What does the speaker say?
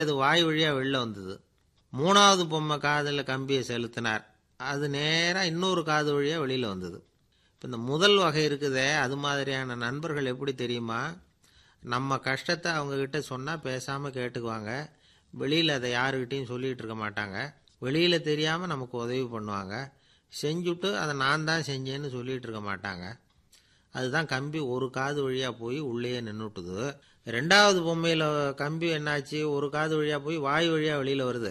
அது வாய் வழியாக வெளில வந்தது மூணாவது பொம்மை காதில் கம்பியை செலுத்தினார் அது நேராக இன்னொரு காது வழியாக வெளியில் வந்தது இப்போ இந்த முதல் வகை இருக்குதே அது மாதிரியான நண்பர்கள் எப்படி தெரியுமா நம்ம கஷ்டத்தை அவங்கக்கிட்ட சொன்னால் பேசாமல் கேட்டுக்குவாங்க வெளியில் அதை யாருக்கிட்டையும் சொல்லிகிட்டு இருக்க மாட்டாங்க வெளியில் தெரியாமல் நமக்கு உதவி பண்ணுவாங்க செஞ்சுட்டு அதை நான் தான் செஞ்சேன்னு சொல்லிகிட்டு இருக்க மாட்டாங்க அதுதான் கம்பி ஒரு காது வழியாக போய் உள்ளேயே நின்றுட்டுது ரெண்டாவது பொம்மையில் கம்பி என்னாச்சு ஒரு காது வழியாக போய் வாய் வழியாக வெளியில் வருது